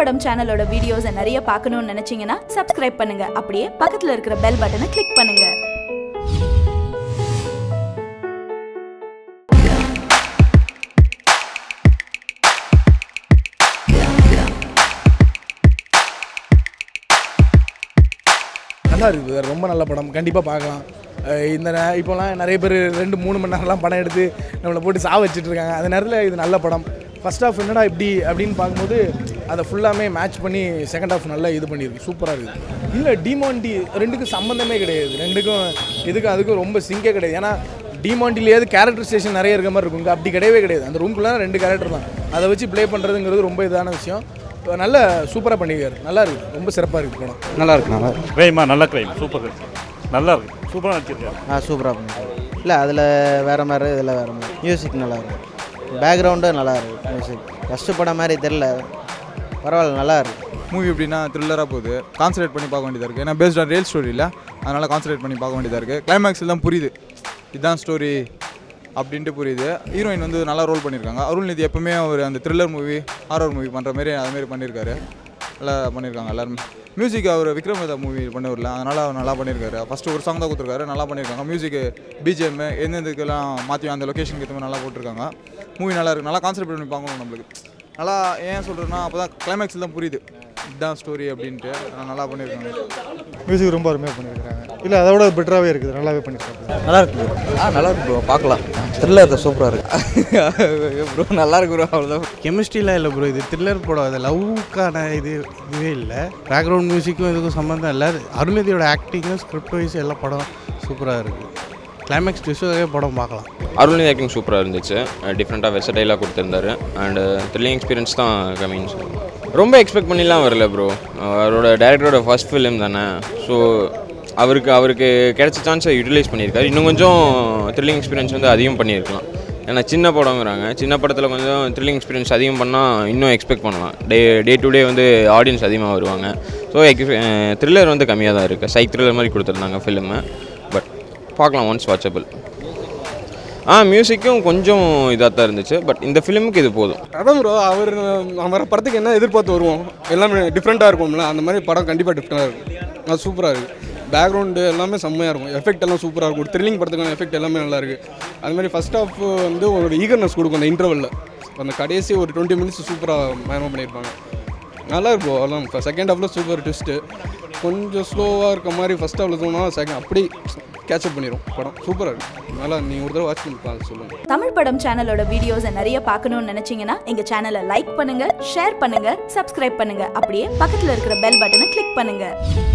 படம் சேனலோட வீடியோஸை நிறைய பார்க்கணும்னு நினைச்சீங்கன்னா சப்ஸ்கிரைப் பண்ணுங்க அப்படியே பக்கத்துல இருக்கிற பெல் பட்டனை கிளிக் பண்ணுங்க நல்லா இருக்குது ரொம்ப நல்ல படம் கண்டிப்பாக பார்க்கலாம் அஹ் இந்த நே- இப்போலாம் நிறைய பேர் ரெண்டு மூணு மணி நேரம்லாம் படம் எடுத்து நம்மளை போட்டு சா வச்சுட்டு இருக்காங்க அந்த நேரத்தில் இது நல்ல படம் ஃபர்ஸ்ட் ஹாஃப் என்னடா இப்படி அப்படின்னு பார்க்கும்போது அதை ஃபுல்லாமே மேட்ச் பண்ணி செகண்ட் ஹாஃப் நல்லா இது பண்ணியிருக்கு சூப்பராக இருக்குது இல்லை டிமாண்டி ரெண்டுக்கும் சம்மந்தமே கிடையாது ரெண்டுக்கும் இதுக்கும் அதுக்கும் ரொம்ப சிங்கே கிடையாது ஏன்னா டிமாண்டிலேயாவது கேரக்டர் ஸ்டேஷன் நிறைய இருக்க மாதிரி இருக்கும் இங்கே அப்படி கிடையவே கிடையாது அந்த ரூம்குள்ளே ரெண்டு கேரக்டர் தான் அதை வச்சு ப்ளே பண்ணுறதுங்கிறது ரொம்ப இதான விஷயம் நல்ல சூப்பராக பண்ணியிருக்காரு நல்லா இருக்குது ரொம்ப சிறப்பாக இருக்குது படம் நல்லா இருக்கு நல்லா இருக்கு கிரைமா நல்ல கிரைம் சூப்பர் நல்லா இருக்கு சூப்பராக நடிச்சிருக்காரு ஆ சூப்பராக பண்ணிருக்காரு இல்லை அதில் வேறு மாதிரி இதில் வேறு மாதிரி மியூசிக் நல்லா இருக்கு பேக்ரவுண்டும் நல்லா இருக்கு மியூசிக் ஃபஸ்ட்டு படம் மாதிரி தெரில பரவாயில்ல நல்லா இருக்கு மூவி எப்படின்னா த்ரில்லராக போகுது கான்சன்ட்ரேட் பண்ணி பார்க்க வேண்டியதாக இருக்குது ஏன்னா பேஸ்ட் ஆன் ரியல் ஸ்டோரி இல்லை அதனால் கான்சன்ட்ரேட் பண்ணி பார்க்க வேண்டியதாக இருக்குது கிளைமேக்ஸில் தான் புரியுது இதுதான் ஸ்டோரி அப்படின்ட்டு புரியுது ஹீரோயின் வந்து நல்லா ரோல் பண்ணியிருக்காங்க அருள் நிதி எப்பவுமே அவர் அந்த த்ரில்லர் மூவி ஹாரர் மூவி பண்ணுற மாதிரி அதுமாரி பண்ணியிருக்காரு நல்லா பண்ணியிருக்காங்க எல்லாருமே மியூசிக் அவர் விக்ரம் வேதா மூவி பண்ணவரில் அதனால் அவர் நல்லா பண்ணியிருக்காரு ஃபஸ்ட்டு ஒரு சாங் தான் கொடுத்துருக்காரு நல்லா பண்ணியிருக்காங்க மியூசிக் பிஜிஎம் எந்தெந்ததுக்கெல்லாம் மாற்றி அந்த லொக்கேஷனுக்கு ஏற்ற மாதிரி நல்லா போட்டிருக்காங்க மூவி நல்லா இருக்கு நல்லா கான்சன்ட்ரேட் பண்ணி பார்க்கணும் நம்மளுக்கு நல்லா ஏன் சொல்கிறேன்னா அப்போ தான் கிளைமேக்ஸில் தான் புரியுது இதுதான் ஸ்டோரி அப்படின்ட்டு ஆனால் நல்லா பண்ணியிருக்காங்க மியூசிக் ரொம்ப அருமையாக பண்ணியிருக்காங்க இல்லை அதை விட பெட்டராகவே இருக்குது நல்லாவே பண்ணியிருக்காங்க நல்லா இருக்கு ஆ நல்லா இருக்கு ப்ரோ பார்க்கலாம் த்ரில்லர் சூப்பராக இருக்கு ப்ரோ நல்லா இருக்கு ப்ரோ அவ்வளோதான் கெமிஸ்ட்ரிலாம் இல்லை ப்ரோ இது த்ரில்லர் படம் அது லவ்வுக்கான இது இதுவே இல்லை பேக்ரவுண்ட் மியூசிக்கும் இதுக்கும் சம்மந்தம் இல்லை அருள்நிதியோட ஆக்டிங்கும் ஸ்கிரிப்ட் வைஸ் எல்லா படம் சூப்பராக இருக்குது கிளைமேக்ஸ் ட்விஸ்டாகவே படம் பார்க்கலாம் அருள்நிதி ஆக்டிங் சூப்பராக இருந்துச்சு டிஃப்ரெண்ட்டாக வெர்சடைலாக கொடுத்துருந்தாரு அண்டு த்ரில்லிங் எக்ஸ்பீரியன்ஸ் தான் கம்மிங் ரொம்ப எக்ஸ்பெக்ட் பண்ணிலாம் வரல ப்ரோ அவரோட டேரக்டரோட ஃபர்ஸ்ட் ஃபிலிம் தானே ஸோ அவருக்கு அவருக்கு கிடைச்ச சான்ஸை யூட்டிலைஸ் பண்ணியிருக்காரு இன்னும் கொஞ்சம் த்ரில்லிங் எக்ஸ்பீரியன்ஸ் வந்து அதிகம் பண்ணியிருக்கலாம் ஏன்னா சின்ன படங்கிறாங்க சின்ன படத்தில் கொஞ்சம் த்ரில்லிங் எக்ஸ்பீரியன்ஸ் அதிகம் பண்ணால் இன்னும் எக்ஸ்பெக்ட் பண்ணலாம் டே டே டு டே வந்து ஆடியன்ஸ் அதிகமாக வருவாங்க ஸோ த்ரில்லர் வந்து கம்மியாக தான் இருக்குது சைக் த்ரில்லர் மாதிரி கொடுத்துருந்தாங்க ஃபிலிமு பட் பார்க்கலாம் ஒன்ஸ் வாட்சபிள் ஆ மியூசிக்கும் கொஞ்சம் இதாக தான் இருந்துச்சு பட் இந்த ஃபிலிமுக்கு இது போதும் அதான் ப்ரோ அவர் வர படத்துக்கு என்ன எதிர்பார்த்து வருவோம் எல்லாமே டிஃப்ரெண்ட்டாக இருக்கும்ல அந்த மாதிரி படம் கண்டிப்பாக டிஃப்ரெண்ட்டாக இருக்கும் அது சூப்பராக இருக்குது பேக்ரவுண்டு எல்லாமே செம்மையாக இருக்கும் எஃபெக்ட் எல்லாம் சூப்பராக இருக்கும் த்ரில்லிங் படத்துக்கான எஃபெக்ட் எல்லாமே நல்லா இருக்குது அது மாதிரி ஃபஸ்ட் ஹாஃப் வந்து ஒரு ஈகர்னஸ் கொடுக்கும் அந்த இன்டர்வலில் அந்த கடைசி ஒரு டுவெண்ட்டி மினிட்ஸ் சூப்பராக மேனேஜ் பண்ணியிருப்பாங்க நல்லா இருக்கும் அதெல்லாம் செகண்ட் ஹாஃபில் சூப்பர் ட்விஸ்ட்டு கொஞ்சம் ஸ்லோவாக இருக்க மாதிரி ஃபஸ்ட் ஹாஃபில் தோணும் செகண்ட் அப்படி கேட்சப் பண்ணிடும் படம் சூப்பராக இருக்கும் நல்லா நீ ஒரு தடவை வாட்ச் பண்ணி பார்த்து சொல்லுங்கள் தமிழ் படம் சேனலோட வீடியோஸை நிறைய பார்க்கணும்னு நினைச்சீங்கன்னா எங்க சேனலை லைக் பண்ணுங்க ஷேர் பண்ணுங்க சப்ஸ்கிரைப் பண்ணுங்க அப்படியே பக்கத்துல இருக்கிற பெல் பட்டனை கிளிக் பண்ணுங்க